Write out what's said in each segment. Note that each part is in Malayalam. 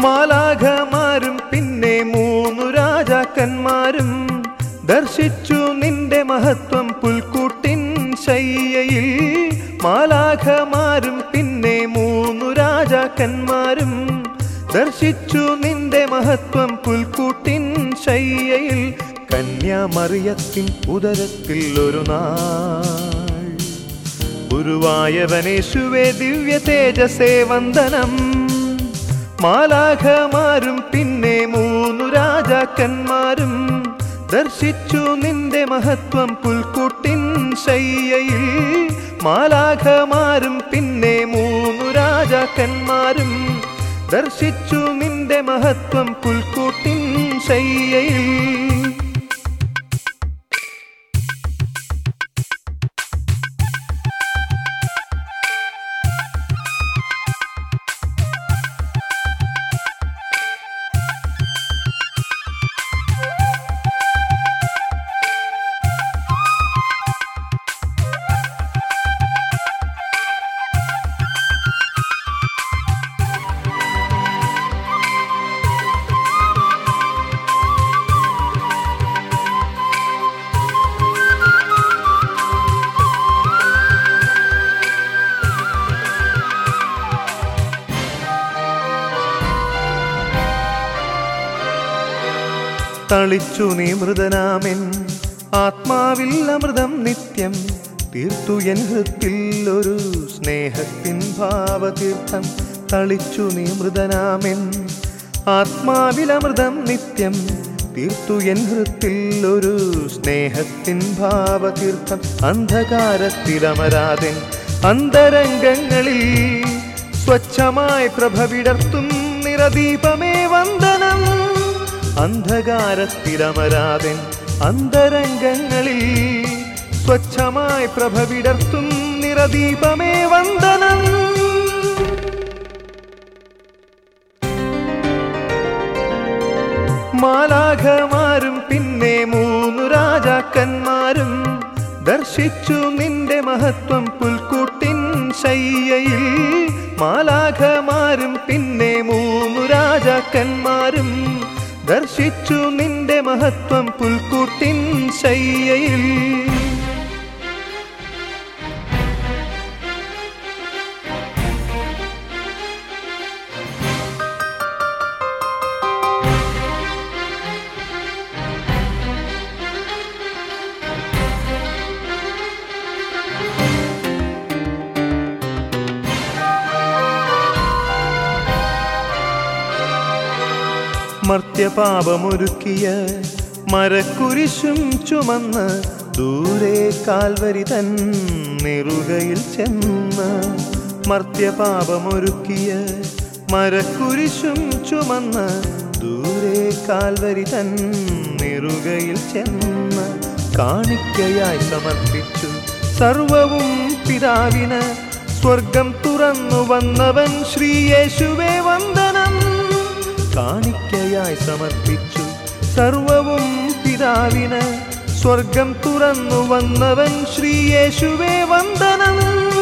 മാലാഖമാരും പിന്നെ മൂന്നു രാജാക്കന്മാരും ദർശിച്ചു നിന്റെ മഹത്വം പുൽക്കൂട്ടിൻ ശയ്യയിൽ മാലാഖമാരും പിന്നെ മൂന്നു രാജാക്കന്മാരും ദർശിച്ചു നിന്റെ മഹത്വം പുൽക്കൂട്ടിൻ ശയ്യയിൽ കന്യാമറിയത്തിൻ ഉദരത്തിൽ ഒരു നാൾ ഗുരുവായവനേശുവേ ദിവ്യ തേജസേ വന്ദനം മാലാഖമാരും പിന്നെ മൂന്നു രാജാക്കന്മാരും ദർശിച്ചു നിന്റെ മഹത്വം പുൽക്കൂട്ടിൻ ശയ്യയിൽ മാലാഖമാരും പിന്നെ മൂന്നു രാജാക്കന്മാരും ദർശിച്ചു നിന്റെ മഹത്വം പുൽക്കൂട്ടിൻ ശയ്യയിൽ തളിച്ചു നീ മൃതനാമെൻ ആത്മാവിൽ അമൃതം നിത്യം തീർത്തു എൻ ഹൃത്തിൽ ഒരു സ്നേഹത്തിൻ ഭാവതീർത്ഥം തളിച്ചു നീ മൃതനാമെൻ ആത്മാവിൽ അമൃതം നിത്യം തീർത്തു എൻ ഹൃത്തിൽ ഒരു സ്നേഹത്തിൻ ഭാവതീർത്ഥം അന്ധകാരത്തിലമരാതൻ അന്തരംഗങ്ങളിൽ സ്വച്ഛമായി പ്രഭവിടർത്തും നിറദീപമേ വന്ദനം അന്ധകാരത്തിലമരാതൻ അന്തരംഗങ്ങളിൽ സ്വച്ഛമായി പ്രഭവിടർത്തും നിറദീപമേ വന്ദനം മാലാഖമാരും പിന്നെ മൂന്നു രാജാക്കന്മാരും ദർശിച്ചു നിന്റെ മഹത്വം പുൽക്കൂട്ടിൻ ശയ്യയിൽ മാലാഖമാരും പിന്നെ മൂന്നു രാജാക്കന്മാരും ദർശിച്ചു നിന്റെ മഹത്വം പുൽക്കൂട്ടിൻ ശയ്യയിൽ മർത്യപാപമൊരുക്കിയ മരക്കുരിശും ചുമന്ന് ദൂരെ കാൽവരി തൻ നെറുകയിൽ ചെന്ന് മർത്യപാപമൊരുക്കിയ മരക്കുരിശും ചുമന്ന് ദൂരെ കാൽവരി തൻ നെറുകയിൽ ചെന്ന് കാണിക്കയായി സമർപ്പിച്ചു സർവവും പിതാവിന് സ്വർഗം തുറന്നു വന്നവൻ ശ്രീയേശുവേ വന്ദനം കാണിക്കയായി സമർപ്പിച്ചു സർവവും പിതാവിന് സ്വർഗം തുറന്നു വന്നവൻ ശ്രീയേശുവേ വന്ദനം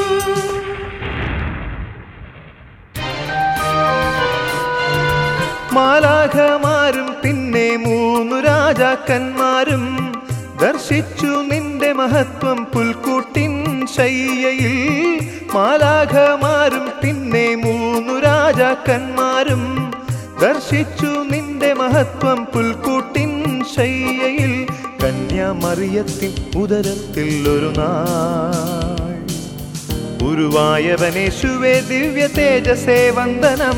മാലാഖമാരും പിന്നെ മൂന്നു രാജാക്കന്മാരും ദർശിച്ചു നിന്റെ മഹത്വം പുൽക്കൂട്ടിൻ ശയ്യയിൽ മാലാഖമാരും പിന്നെ മൂന്നു രാജാക്കന്മാരും ദർശിച്ചു നിന്റെ മഹത്വം പുൽക്കൂട്ടിൻ ശയ്യയിൽ കന്യാമറിയത്തിൻ ഉദരത്തിൽ ഒരു നാൾ ഗുരുവായവനേശുവേ ദിവ്യ തേജസേ വന്ദനം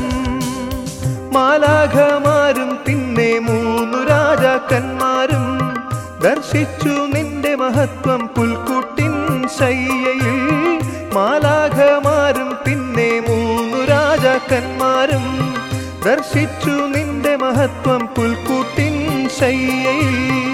മാലാഖമാരും പിന്നെ മൂന്നു രാജാക്കന്മാരും ദർശിച്ചു നിന്റെ മഹത്വം പുൽക്കൂട്ടിൻ ശയ്യയിൽ മാലാഖമാരും പിന്നെ മൂന്നു രാജാക്കന്മാരും ദർശിച്ചു നിന്റെ മഹത്വം പുൽക്കൂട്ടിൻ ശയ്യയിൽ